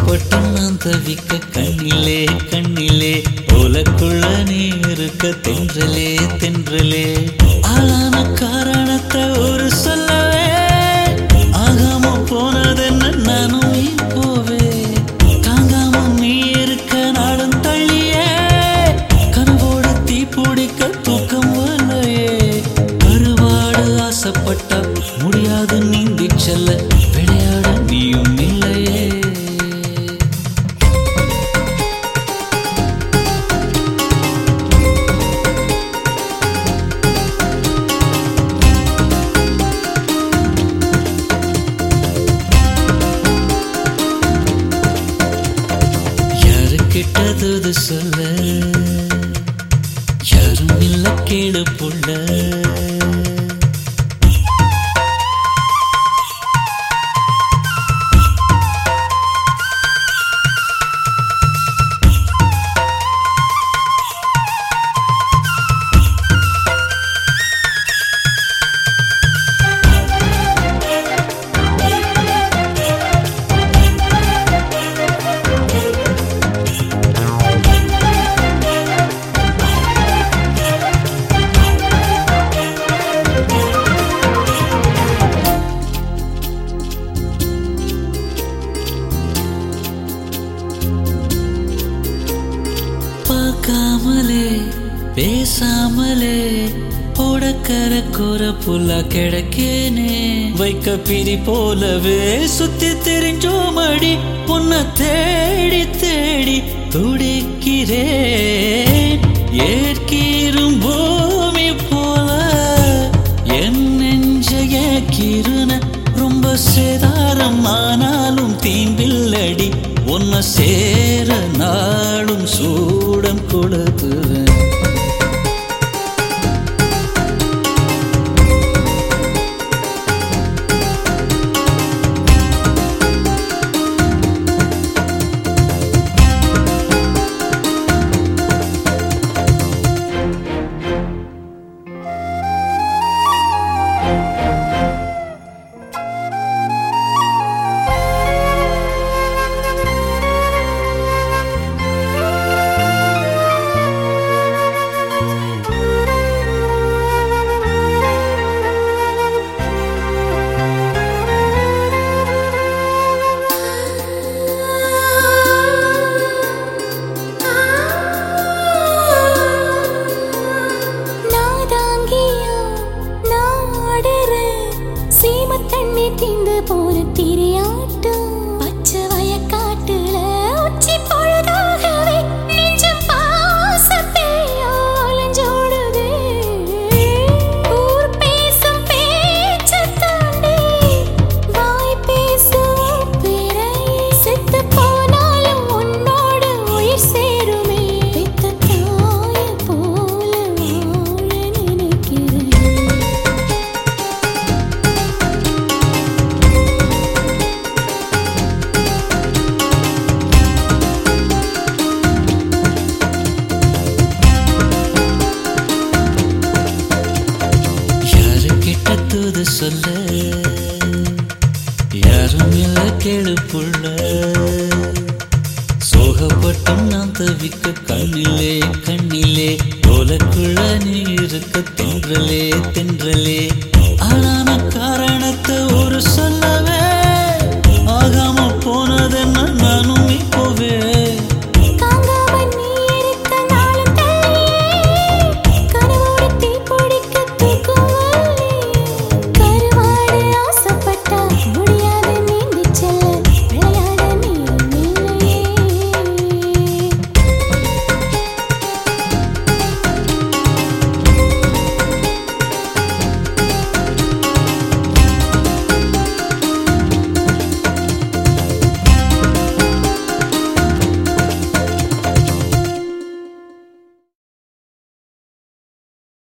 சோகப்பட்டு நான் தவிக்க கண்ணிலே கண்ணிலே ஓலக்குள்ள நீ இருக்க தென்றலே தென்றலே ஆளான காரணத்தை ஒரு சொல்லவே ஆகாம போனதென்ன நானும் இப்போவே தாங்காம நீ இருக்க நாடும் தள்ளியே கனவோடு தீ பிடிக்க தூக்கம் வரலையே கருவாடு ஆசைப்பட்டா முடியாது நீந்தி செல்ல விளையாட நீயும் இல்லையே யாரு கிட்டது சொல்ல யாரும் இல்ல கேடு புள்ள பார்க்காமலே பேசாமலே ஓடக்கர கூற புல்லா கிடக்கேனே வைக்க பிரி போலவே சுத்தி தெரிஞ்சோமடி உன்னை தேடி தேடி துடிக்கிறேன் ஏற்கீரும் பூமி போல என் நெஞ்சைய கிருன ரொம்ப சேதாரம் ஆனாலும் தீம்பில்லடி உன்னை சேர நாடும் சூடம் கொடுக்குவேன் நாதாங்கியா நாடுற சீம தண்ணி தீந்து போன திரியாட்டம் பச்சை வயக்காட்டுல உச்சி பொழுதாகவே நெஞ்சம் பாசத்தையோலஞ்சோடுது ஊர் பேசும் பேச்சைத் தாண்டி வாய் பேசும் பிறையே செத்து போனாலும் உன்னோட உயிர் சேருமே பெத்த தாயை போல வாழ நினைக்கிறேன் யாரு கிட்ட தூது சொல்ல யாரும் இல்ல கேடு புள்ள சோகப்பட்டும் நான் தவிக்க கண்ணிலே கண்ணிலே ஓலக்குள்ள நீ இருக்க தென்றலே தென்றலே ஆளான